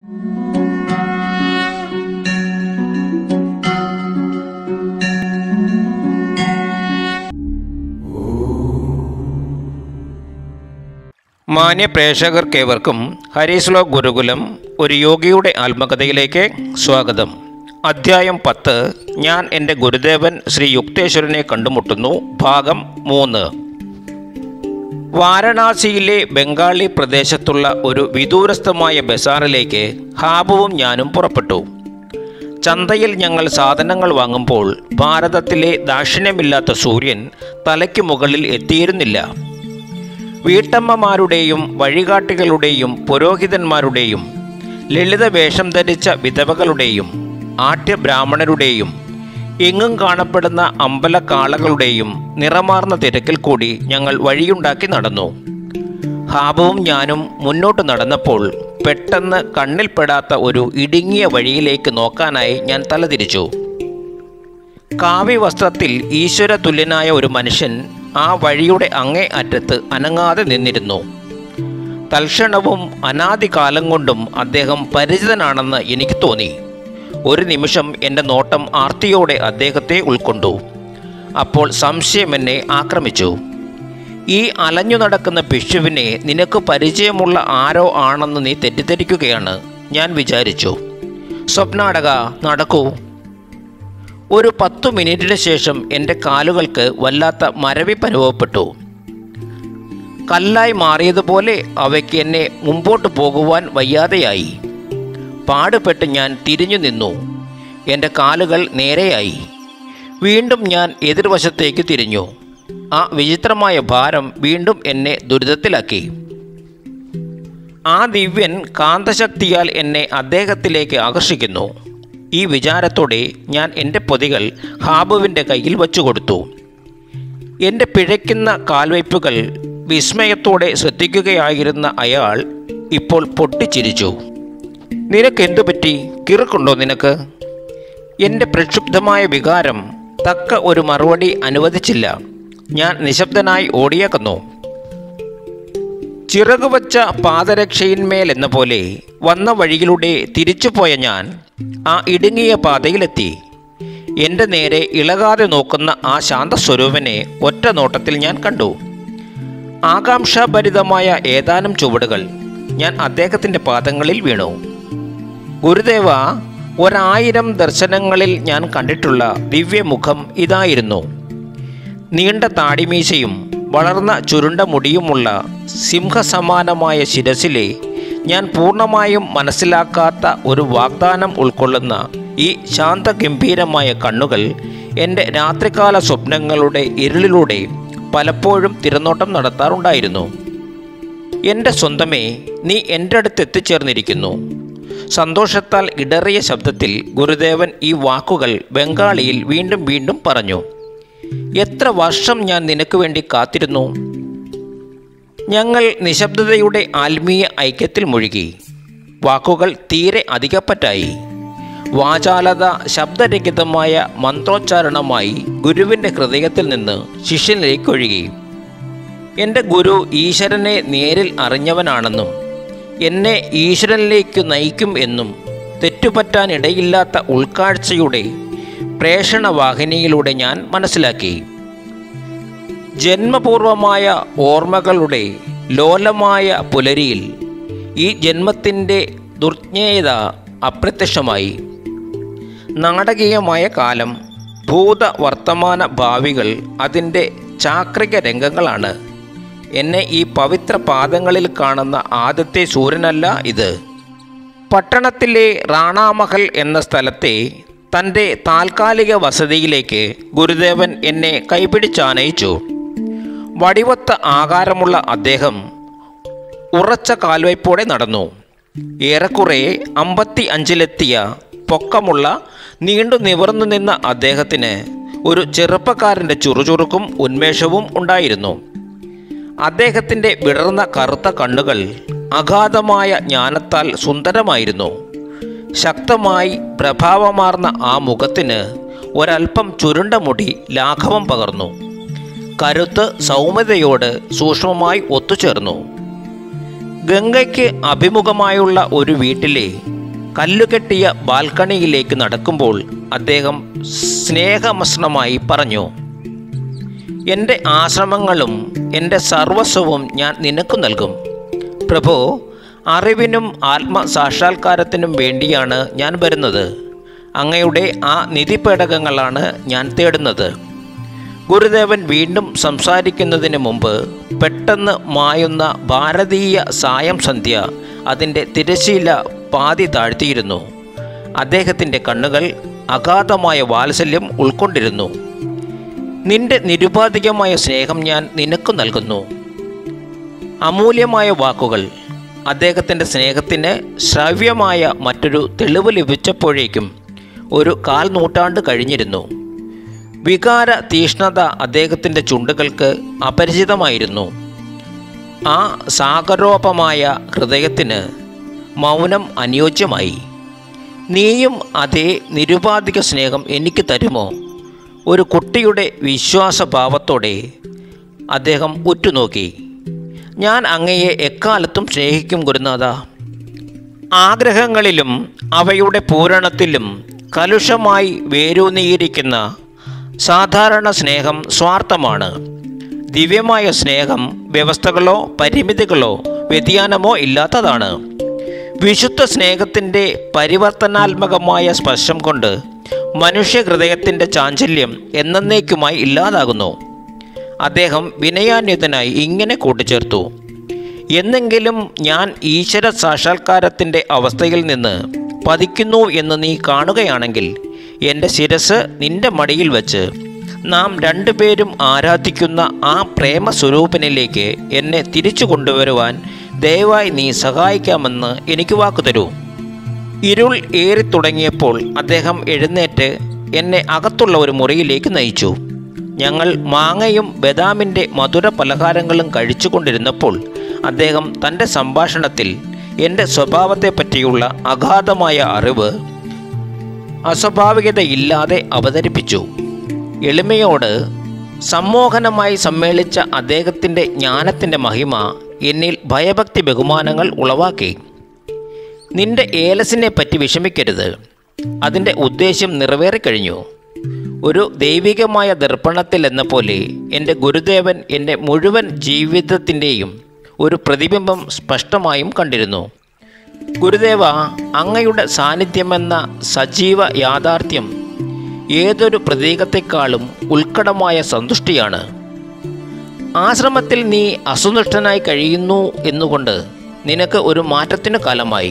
മാന്യ പ്രേക്ഷകർക്കേവർക്കും ഹരീസ്ലോ ഗുരുകുലം ഒരു യോഗിയുടെ ആത്മകഥയിലേക്ക് സ്വാഗതം അധ്യായം പത്ത് ഞാൻ എൻ്റെ ഗുരുദേവൻ ശ്രീ യുക്തേശ്വരനെ കണ്ടുമുട്ടുന്നു ഭാഗം മൂന്ന് വാരണാസിയിലെ ബംഗാളി പ്രദേശത്തുള്ള ഒരു വിദൂരസ്ഥമായ ബസാറിലേക്ക് ഹാബുവും ഞാനും പുറപ്പെട്ടു ചന്തയിൽ ഞങ്ങൾ സാധനങ്ങൾ വാങ്ങുമ്പോൾ ഭാരതത്തിലെ ദാക്ഷിണ്യമില്ലാത്ത സൂര്യൻ തലയ്ക്ക് മുകളിൽ എത്തിയിരുന്നില്ല വീട്ടമ്മമാരുടെയും വഴികാട്ടികളുടെയും പുരോഹിതന്മാരുടെയും ലളിത വേഷം ധരിച്ച വിധവകളുടെയും ആട്യ ബ്രാഹ്മണരുടെയും എങ്ങും കാണപ്പെടുന്ന അമ്പലക്കാളകളുടെയും നിറമാർന്ന തിരക്കിൽ കൂടി ഞങ്ങൾ വഴിയുണ്ടാക്കി നടന്നു ഹാബുവും ഞാനും മുന്നോട്ട് നടന്നപ്പോൾ പെട്ടെന്ന് കണ്ണിൽപ്പെടാത്ത ഒരു ഇടുങ്ങിയ വഴിയിലേക്ക് നോക്കാനായി ഞാൻ തലതിരിച്ചു കാവ്യ വസ്ത്രത്തിൽ ഈശ്വര തുല്യനായ ഒരു മനുഷ്യൻ ആ വഴിയുടെ അങ്ങേ അറ്റത്ത് അനങ്ങാതെ നിന്നിരുന്നു തൽക്ഷണവും അനാദികാലം കൊണ്ടും അദ്ദേഹം പരിചിതനാണെന്ന് എനിക്ക് തോന്നി ഒരു നിമിഷം എൻ്റെ നോട്ടം ആർത്തിയോടെ അദ്ദേഹത്തെ ഉൾക്കൊണ്ടു അപ്പോൾ സംശയം എന്നെ ആക്രമിച്ചു ഈ അലഞ്ഞു നടക്കുന്ന ഭിക്ഷുവിനെ നിനക്ക് പരിചയമുള്ള ആരോ ആണെന്ന് നീ തെറ്റിദ്ധരിക്കുകയാണ് ഞാൻ വിചാരിച്ചു സ്വപ്നാടക നടക്കൂ ഒരു പത്തു മിനിറ്റിന് ശേഷം എൻ്റെ കാലുകൾക്ക് വല്ലാത്ത മരവിപ്പ് അനുഭവപ്പെട്ടു കല്ലായി മാറിയതുപോലെ അവയ്ക്ക് എന്നെ മുമ്പോട്ട് പോകുവാൻ വയ്യാതെയായി പാടുപെട്ട് ഞാൻ തിരിഞ്ഞു നിന്നു എൻ്റെ കാലുകൾ നേരെയായി വീണ്ടും ഞാൻ എതിർവശത്തേക്ക് തിരിഞ്ഞു ആ വിചിത്രമായ ഭാരം വീണ്ടും എന്നെ ദുരിതത്തിലാക്കി ആ ദിവ്യൻ കാന്തശക്തിയാൽ എന്നെ അദ്ദേഹത്തിലേക്ക് ആകർഷിക്കുന്നു ഈ വിചാരത്തോടെ ഞാൻ എൻ്റെ പൊതികൾ ഹാബുവിൻ്റെ കയ്യിൽ വച്ചു കൊടുത്തു എൻ്റെ പിഴയ്ക്കുന്ന കാൽവയ്പ്പുകൾ വിസ്മയത്തോടെ ശ്രദ്ധിക്കുകയായിരുന്ന അയാൾ ഇപ്പോൾ പൊട്ടിച്ചിരിച്ചു നിനക്കെന്തു പറ്റി കിറുക്കുണ്ടോ നിനക്ക് എൻ്റെ പ്രക്ഷുബ്ധമായ വികാരം തക്ക ഒരു മറുപടി അനുവദിച്ചില്ല ഞാൻ നിശബ്ദനായി ഓടിയേക്കുന്നു ചിറകുവച്ച പാദരക്ഷയിന്മേൽ എന്ന പോലെ വന്ന വഴിയിലൂടെ തിരിച്ചുപോയ ഞാൻ ആ ഇടുങ്ങിയ പാതയിലെത്തി എൻ്റെ നേരെ ഇളകാതെ നോക്കുന്ന ആ ശാന്തസ്വരൂപനെ ഒറ്റ നോട്ടത്തിൽ ഞാൻ കണ്ടു ആകാംക്ഷാഭരിതമായ ഏതാനും ചുവടുകൾ ഞാൻ അദ്ദേഹത്തിൻ്റെ പാദങ്ങളിൽ വീണു ഗുരുദേവ ഒരായിരം ദർശനങ്ങളിൽ ഞാൻ കണ്ടിട്ടുള്ള ദിവ്യമുഖം ഇതായിരുന്നു നീണ്ട താടിമീശയും വളർന്ന ചുരുണ്ട മുടിയുമുള്ള സിംഹസമാനമായ ശിരസിലെ ഞാൻ പൂർണ്ണമായും മനസ്സിലാക്കാത്ത ഒരു വാഗ്ദാനം ഉൾക്കൊള്ളുന്ന ഈ ശാന്തഗംഭീരമായ കണ്ണുകൾ എൻ്റെ രാത്രികാല സ്വപ്നങ്ങളുടെ ഇരുളിലൂടെ പലപ്പോഴും തിരനോട്ടം നടത്താറുണ്ടായിരുന്നു എൻ്റെ സ്വന്തമേ നീ എൻ്റെ അടുത്ത് എത്തിച്ചേർന്നിരിക്കുന്നു സന്തോഷത്താൽ ഇടറിയ ശബ്ദത്തിൽ ഗുരുദേവൻ ഈ വാക്കുകൾ ബംഗാളിയിൽ വീണ്ടും വീണ്ടും പറഞ്ഞു എത്ര വർഷം ഞാൻ നിനക്ക് വേണ്ടി കാത്തിരുന്നു ഞങ്ങൾ നിശബ്ദതയുടെ ആത്മീയ ഐക്യത്തിൽ മുഴുകി വാക്കുകൾ തീരെ അധികപ്പറ്റായി വാചാലത ശബ്ദരഹിതമായ മന്ത്രോച്ചാരണമായി ഗുരുവിൻ്റെ ഹൃദയത്തിൽ നിന്ന് ശിഷ്യനിലേക്ക് ഒഴുകി എൻ്റെ ഗുരു ഈശ്വരനെ നേരിൽ അറിഞ്ഞവനാണെന്നും എന്നെ ഈശ്വരനിലേക്ക് നയിക്കും എന്നും തെറ്റുപറ്റാനിടയില്ലാത്ത ഉൾക്കാഴ്ചയുടെ പ്രേഷണവാഹിനിയിലൂടെ ഞാൻ മനസ്സിലാക്കി ജന്മപൂർവമായ ഓർമ്മകളുടെ ലോലമായ പുലരിയിൽ ഈ ജന്മത്തിൻ്റെ ദുർജ്ഞേയത അപ്രത്യക്ഷമായി നാടകീയമായ കാലം ഭൂത വർത്തമാന ഭാവികൾ അതിൻ്റെ ചാക്രിക രംഗങ്ങളാണ് എന്നെ ഈ പവിത്ര പാദങ്ങളിൽ കാണുന്ന ആദ്യത്തെ സൂര്യനല്ല ഇത് പട്ടണത്തിലെ റാണാമഹൽ എന്ന സ്ഥലത്തെ തൻ്റെ താൽക്കാലിക വസതിയിലേക്ക് ഗുരുദേവൻ എന്നെ കൈപിടിച്ചാനയിച്ചു വടിവത്ത ആകാരമുള്ള അദ്ദേഹം ഉറച്ച കാൽവയ്പോടെ നടന്നു ഏറെക്കുറെ അമ്പത്തി അഞ്ചിലെത്തിയ പൊക്കമുള്ള നീണ്ടു നിവർന്നു നിന്ന അദ്ദേഹത്തിന് ഒരു ചെറുപ്പക്കാരൻ്റെ ചുറുചുറുക്കും ഉന്മേഷവും ഉണ്ടായിരുന്നു അദ്ദേഹത്തിൻ്റെ വിടർന്ന കറുത്ത കണ്ണുകൾ അഗാധമായ ജ്ഞാനത്താൽ സുന്ദരമായിരുന്നു ശക്തമായി പ്രഭാവമാർന്ന ആ മുഖത്തിന് ഒരൽപ്പം ചുരുണ്ട മുടി ലാഘവം പകർന്നു കരുത്ത് സൗമ്യതയോട് സൂക്ഷ്മമായി ഒത്തുചേർന്നു ഗംഗയ്ക്ക് അഭിമുഖമായുള്ള ഒരു വീട്ടിലെ കല്ലുകെട്ടിയ ബാൽക്കണിയിലേക്ക് നടക്കുമ്പോൾ അദ്ദേഹം സ്നേഹമസ്നമായി പറഞ്ഞു എൻ്റെ ആശ്രമങ്ങളും എൻ്റെ സർവസ്വവും ഞാൻ നിനക്ക് നൽകും പ്രഭു അറിവിനും ആത്മസാക്ഷാത്കാരത്തിനും വേണ്ടിയാണ് ഞാൻ വരുന്നത് അങ്ങയുടെ ആ നിധിപേടകങ്ങളാണ് ഞാൻ തേടുന്നത് ഗുരുദേവൻ വീണ്ടും സംസാരിക്കുന്നതിന് മുമ്പ് പെട്ടെന്ന് മായുന്ന ഭാരതീയ സായം സന്ധ്യ അതിൻ്റെ തിരശീല പാതി താഴ്ത്തിയിരുന്നു അദ്ദേഹത്തിൻ്റെ കണ്ണുകൾ അഗാധമായ വാത്സല്യം ഉൾക്കൊണ്ടിരുന്നു നിന്റെ നിരുപാധികമായ സ്നേഹം ഞാൻ നിനക്ക് നൽകുന്നു അമൂല്യമായ വാക്കുകൾ അദ്ദേഹത്തിൻ്റെ സ്നേഹത്തിന് ശ്രവ്യമായ മറ്റൊരു തെളിവ് ലഭിച്ചപ്പോഴേക്കും ഒരു കാൽ നൂറ്റാണ്ട് കഴിഞ്ഞിരുന്നു വികാര തീഷ്ണത അദ്ദേഹത്തിൻ്റെ ചുണ്ടുകൾക്ക് അപരിചിതമായിരുന്നു ആ സാഗരോപമായ ഹൃദയത്തിന് മൗനം അനുയോജ്യമായി നീയും അതേ നിരുപാധിക സ്നേഹം എനിക്ക് തരുമോ ഒരു കുട്ടിയുടെ വിശ്വാസഭാവത്തോടെ അദ്ദേഹം ഉറ്റുനോക്കി ഞാൻ അങ്ങയെ എക്കാലത്തും സ്നേഹിക്കും ഗുരുനാഥ ആഗ്രഹങ്ങളിലും അവയുടെ പൂരണത്തിലും കലുഷമായി വേരൂന്നിയിരിക്കുന്ന സാധാരണ സ്നേഹം സ്വാർത്ഥമാണ് ദിവ്യമായ സ്നേഹം വ്യവസ്ഥകളോ പരിമിതികളോ വ്യതിയാനമോ ഇല്ലാത്തതാണ് വിശുദ്ധ സ്നേഹത്തിൻ്റെ പരിവർത്തനാത്മകമായ സ്പർശം കൊണ്ട് മനുഷ്യ ഹൃദയത്തിൻ്റെ ചാഞ്ചല്യം എന്നേക്കുമായി ഇല്ലാതാകുന്നു അദ്ദേഹം വിനയാന്വിതനായി ഇങ്ങനെ കൂട്ടിച്ചേർത്തു എന്നെങ്കിലും ഞാൻ ഈശ്വര സാക്ഷാത്കാരത്തിൻ്റെ അവസ്ഥയിൽ നിന്ന് പതിക്കുന്നു എന്ന് നീ കാണുകയാണെങ്കിൽ എൻ്റെ ശിരസ് നിന്റെ മടിയിൽ വച്ച് നാം രണ്ടുപേരും ആരാധിക്കുന്ന ആ പ്രേമ സ്വരൂപനിലേക്ക് എന്നെ തിരിച്ചു കൊണ്ടുവരുവാൻ ദയവായി നീ സഹായിക്കാമെന്ന് എനിക്ക് വാക്കു തരൂ ഇരുൾ ഏറിത്തുടങ്ങിയപ്പോൾ അദ്ദേഹം എഴുന്നേറ്റ് എന്നെ അകത്തുള്ള ഒരു മുറിയിലേക്ക് നയിച്ചു ഞങ്ങൾ മാങ്ങയും ബദാമിൻ്റെ മധുര പലഹാരങ്ങളും കഴിച്ചുകൊണ്ടിരുന്നപ്പോൾ അദ്ദേഹം തൻ്റെ സംഭാഷണത്തിൽ എൻ്റെ സ്വഭാവത്തെപ്പറ്റിയുള്ള അഗാധമായ അറിവ് അസ്വാഭാവികതയില്ലാതെ അവതരിപ്പിച്ചു എളിമയോട് സമ്മോഹനമായി സമ്മേളിച്ച അദ്ദേഹത്തിൻ്റെ ജ്ഞാനത്തിൻ്റെ മഹിമ എന്നിൽ ഭയഭക്തി ബഹുമാനങ്ങൾ ഉളവാക്കി നിന്റെ ഏലസിനെ പറ്റി വിഷമിക്കരുത് അതിൻ്റെ ഉദ്ദേശ്യം നിറവേറിക്കഴിഞ്ഞു ഒരു ദൈവികമായ ദർപ്പണത്തിൽ എന്ന പോലെ എൻ്റെ ഗുരുദേവൻ എൻ്റെ മുഴുവൻ ജീവിതത്തിൻ്റെയും ഒരു പ്രതിബിംബം സ്പഷ്ടമായും കണ്ടിരുന്നു ഗുരുദേവ അങ്ങയുടെ സാന്നിധ്യമെന്ന സജീവ യാഥാർത്ഥ്യം ഏതൊരു പ്രതീകത്തെക്കാളും ഉത്കടമായ സന്തുഷ്ടിയാണ് ആശ്രമത്തിൽ നീ അസന്തുഷ്ടനായി കഴിയുന്നു എന്നുകൊണ്ട് നിനക്ക് ഒരു മാറ്റത്തിന് കാലമായി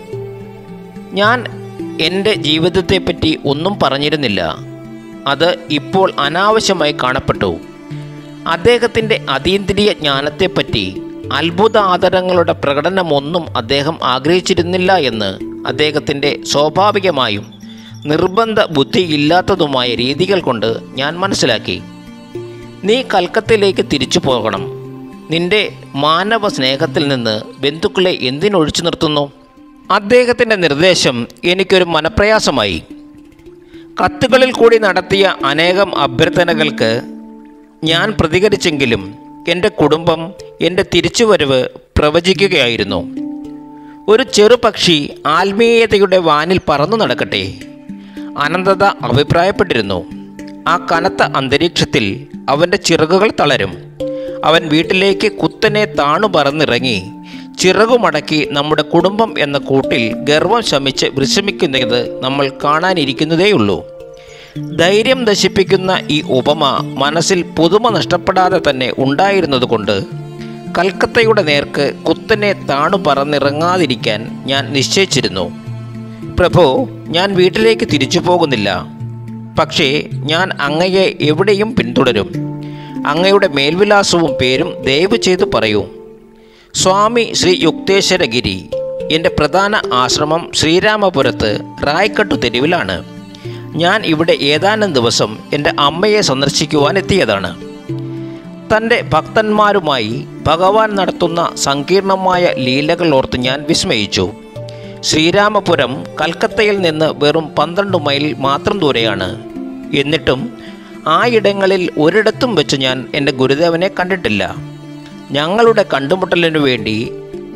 ഞാൻ എൻ്റെ ജീവിതത്തെപ്പറ്റി ഒന്നും പറഞ്ഞിരുന്നില്ല അത് ഇപ്പോൾ അനാവശ്യമായി കാണപ്പെട്ടു അദ്ദേഹത്തിൻ്റെ അതീന്ദ്രിയ ജ്ഞാനത്തെപ്പറ്റി അത്ഭുത ആദരങ്ങളുടെ പ്രകടനമൊന്നും അദ്ദേഹം ആഗ്രഹിച്ചിരുന്നില്ല എന്ന് അദ്ദേഹത്തിൻ്റെ സ്വാഭാവികമായും നിർബന്ധ ബുദ്ധിയില്ലാത്തതുമായ രീതികൾ കൊണ്ട് ഞാൻ മനസ്സിലാക്കി നീ കൽക്കത്തയിലേക്ക് തിരിച്ചു പോകണം നിന്റെ മാനവ സ്നേഹത്തിൽ നിന്ന് ബന്ധുക്കളെ എന്തിനൊഴിച്ചു നിർത്തുന്നു അദ്ദേഹത്തിൻ്റെ നിർദ്ദേശം എനിക്കൊരു മനപ്രയാസമായി കത്തുകളിൽ കൂടി നടത്തിയ അനേകം അഭ്യർത്ഥനകൾക്ക് ഞാൻ പ്രതികരിച്ചെങ്കിലും എൻ്റെ കുടുംബം എൻ്റെ തിരിച്ചുവരവ് പ്രവചിക്കുകയായിരുന്നു ഒരു ചെറുപക്ഷി ആത്മീയതയുടെ വാനിൽ പറന്നു നടക്കട്ടെ അനന്തത അഭിപ്രായപ്പെട്ടിരുന്നു ആ കനത്ത അന്തരീക്ഷത്തിൽ അവൻ്റെ ചിറകുകൾ തളരും അവൻ വീട്ടിലേക്ക് കുത്തനെ താണു പറന്നിറങ്ങി ചിറകുമടക്കി നമ്മുടെ കുടുംബം എന്ന കൂട്ടിൽ ഗർവം ശമിച്ച് വിശ്രമിക്കുന്നത് നമ്മൾ കാണാനിരിക്കുന്നതേയുള്ളൂ ധൈര്യം നശിപ്പിക്കുന്ന ഈ ഉപമ മനസ്സിൽ പുതുമ നഷ്ടപ്പെടാതെ തന്നെ ഉണ്ടായിരുന്നതുകൊണ്ട് കൽക്കത്തയുടെ നേർക്ക് കുത്തനെ താണു പറന്നിറങ്ങാതിരിക്കാൻ ഞാൻ നിശ്ചയിച്ചിരുന്നു പ്രഭു ഞാൻ വീട്ടിലേക്ക് തിരിച്ചു പോകുന്നില്ല പക്ഷേ ഞാൻ അങ്ങയെ എവിടെയും പിന്തുടരും അങ്ങയുടെ മേൽവിലാസവും പേരും ദയവ് ചെയ്ത് പറയൂ സ്വാമി ശ്രീ യുക്തേശ്വരഗിരി എൻ്റെ പ്രധാന ആശ്രമം ശ്രീരാമപുരത്ത് റായ്ക്കട്ടു തെരുവിലാണ് ഞാൻ ഇവിടെ ഏതാനും ദിവസം എൻ്റെ അമ്മയെ സന്ദർശിക്കുവാൻ എത്തിയതാണ് തൻ്റെ ഭക്തന്മാരുമായി ഭഗവാൻ നടത്തുന്ന സങ്കീർണമായ ലീലകൾ ഓർത്ത് ഞാൻ വിസ്മയിച്ചു ശ്രീരാമപുരം കൽക്കത്തയിൽ നിന്ന് വെറും പന്ത്രണ്ട് മൈൽ മാത്രം ദൂരെയാണ് എന്നിട്ടും ആ ഇടങ്ങളിൽ ഒരിടത്തും വെച്ച് ഞാൻ എൻ്റെ ഗുരുദേവനെ കണ്ടിട്ടില്ല ഞങ്ങളുടെ കണ്ടുമുട്ടലിനു വേണ്ടി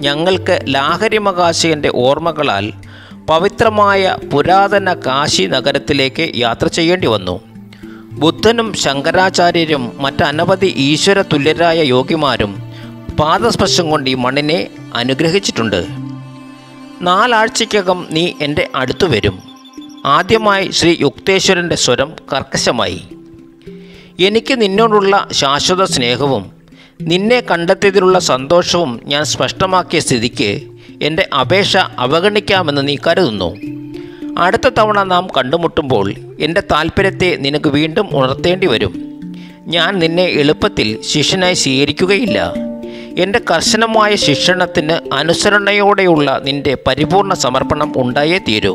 ഞങ്ങൾക്ക് ലാഹരിമകാശിയൻ്റെ ഓർമ്മകളാൽ പവിത്രമായ പുരാതന കാശി നഗരത്തിലേക്ക് യാത്ര ചെയ്യേണ്ടി വന്നു ബുദ്ധനും ശങ്കരാചാര്യരും മറ്റനവധി ഈശ്വര തുല്യരായ യോഗിമാരും പാദസ്പർശം കൊണ്ട് ഈ മണ്ണിനെ അനുഗ്രഹിച്ചിട്ടുണ്ട് നാലാഴ്ചയ്ക്കകം നീ എൻ്റെ അടുത്തു വരും ആദ്യമായി ശ്രീ യുക്തേശ്വരൻ്റെ സ്വരം കർക്കശമായി എനിക്ക് നിന്നോടുള്ള ശാശ്വത സ്നേഹവും നിന്നെ കണ്ടെത്തിയതിലുള്ള സന്തോഷവും ഞാൻ സ്പഷ്ടമാക്കിയ സ്ഥിതിക്ക് എൻ്റെ അപേക്ഷ അവഗണിക്കാമെന്ന് നീ കരുതുന്നു അടുത്ത തവണ നാം കണ്ടുമുട്ടുമ്പോൾ എൻ്റെ താല്പര്യത്തെ നിനക്ക് വീണ്ടും ഉണർത്തേണ്ടി വരും ഞാൻ നിന്നെ എളുപ്പത്തിൽ ശിഷ്യനായി സ്വീകരിക്കുകയില്ല എൻ്റെ കർശനമായ ശിക്ഷണത്തിന് അനുസരണയോടെയുള്ള നിൻ്റെ പരിപൂർണ സമർപ്പണം ഉണ്ടായേ തീരൂ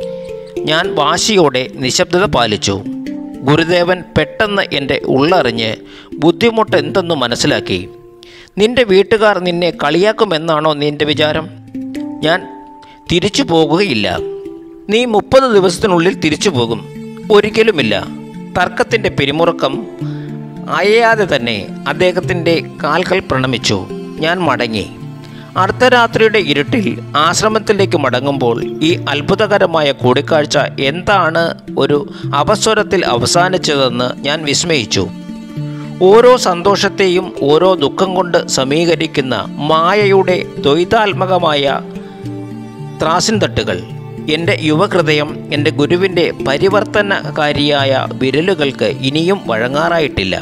ഞാൻ വാശിയോടെ നിശബ്ദത പാലിച്ചു ഗുരുദേവൻ പെട്ടെന്ന് എൻ്റെ ഉള്ളറിഞ്ഞ് ബുദ്ധിമുട്ട് എന്തെന്ന് മനസ്സിലാക്കി നിന്റെ വീട്ടുകാർ നിന്നെ കളിയാക്കുമെന്നാണോ നിന്റെ വിചാരം ഞാൻ തിരിച്ചു പോകുകയില്ല നീ മുപ്പത് ദിവസത്തിനുള്ളിൽ തിരിച്ചു പോകും ഒരിക്കലുമില്ല തർക്കത്തിൻ്റെ പിരിമുറുക്കം അയയാതെ തന്നെ അദ്ദേഹത്തിൻ്റെ കാൽകൾ പ്രണമിച്ചു ഞാൻ മടങ്ങി അർദ്ധരാത്രിയുടെ ഇരുട്ടിൽ ആശ്രമത്തിലേക്ക് മടങ്ങുമ്പോൾ ഈ അത്ഭുതകരമായ കൂടിക്കാഴ്ച എന്താണ് ഒരു അപസ്വരത്തിൽ അവസാനിച്ചതെന്ന് ഞാൻ വിസ്മയിച്ചു ഓരോ സന്തോഷത്തെയും ഓരോ ദുഃഖം കൊണ്ട് സമീകരിക്കുന്ന മായയുടെ ദ്വൈതാത്മകമായ ത്രാസിൻതട്ടുകൾ എൻ്റെ യുവഹൃദയം എൻ്റെ ഗുരുവിൻ്റെ പരിവർത്തനകാരിയായ വിരലുകൾക്ക് ഇനിയും വഴങ്ങാറായിട്ടില്ല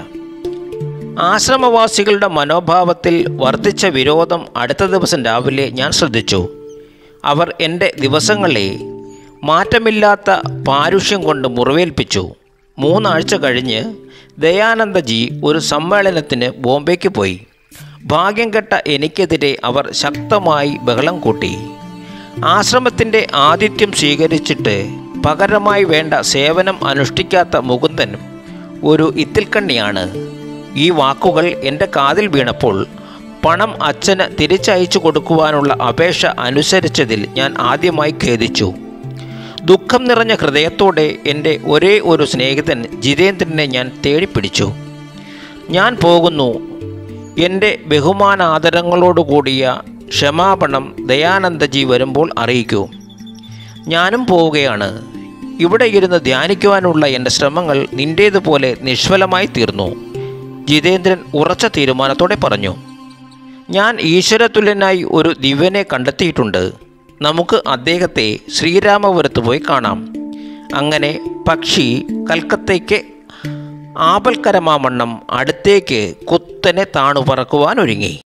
ആശ്രമവാസികളുടെ മനോഭാവത്തിൽ വർദ്ധിച്ച വിരോധം അടുത്ത ദിവസം രാവിലെ ഞാൻ ശ്രദ്ധിച്ചു അവർ എൻ്റെ ദിവസങ്ങളെ മാറ്റമില്ലാത്ത പാരുഷ്യം കൊണ്ട് മുറിവേൽപ്പിച്ചു മൂന്നാഴ്ച കഴിഞ്ഞ് ദയാനന്ദജി ഒരു സമ്മേളനത്തിന് ബോംബെക്ക് പോയി ഭാഗ്യം കെട്ട എനിക്കെതിരെ അവർ ശക്തമായി ബഹളം കൂട്ടി ആശ്രമത്തിൻ്റെ ആതിഥ്യം സ്വീകരിച്ചിട്ട് പകരമായി വേണ്ട സേവനം അനുഷ്ഠിക്കാത്ത മുകുന്ദൻ ഒരു ഇത്തിൽക്കണ്ണിയാണ് ഈ വാക്കുകൾ എൻ്റെ കാതിൽ വീണപ്പോൾ പണം അച്ഛന് തിരിച്ചയച്ചു കൊടുക്കുവാനുള്ള അപേക്ഷ അനുസരിച്ചതിൽ ഞാൻ ആദ്യമായി ഖേദിച്ചു ദുഃഖം നിറഞ്ഞ ഹൃദയത്തോടെ എൻ്റെ ഒരേ ഒരു സ്നേഹിതൻ ജിതേന്ദ്രനെ ഞാൻ തേടിപ്പിടിച്ചു ഞാൻ പോകുന്നു എൻ്റെ ബഹുമാനാദരങ്ങളോടുകൂടിയ ക്ഷമാപണം ദയാനന്ദജി വരുമ്പോൾ അറിയിക്കൂ ഞാനും പോവുകയാണ് ഇവിടെ ഇരുന്ന് ധ്യാനിക്കുവാനുള്ള എൻ്റെ ശ്രമങ്ങൾ നിൻ്റേതുപോലെ നിഷ്ഫലമായി തീർന്നു ജിതേന്ദ്രൻ ഉറച്ച തീരുമാനത്തോടെ പറഞ്ഞു ഞാൻ ഈശ്വരതുല്യനായി ഒരു ദിവ്യനെ കണ്ടെത്തിയിട്ടുണ്ട് നമുക്ക് അദ്ദേഹത്തെ ശ്രീരാമപുരത്ത് പോയി കാണാം അങ്ങനെ പക്ഷി കൽക്കത്തയ്ക്ക് ആപൽക്കരമാമണ്ണം അടുത്തേക്ക് കുത്തനെ താണു പറക്കുവാൻ ഒരുങ്ങി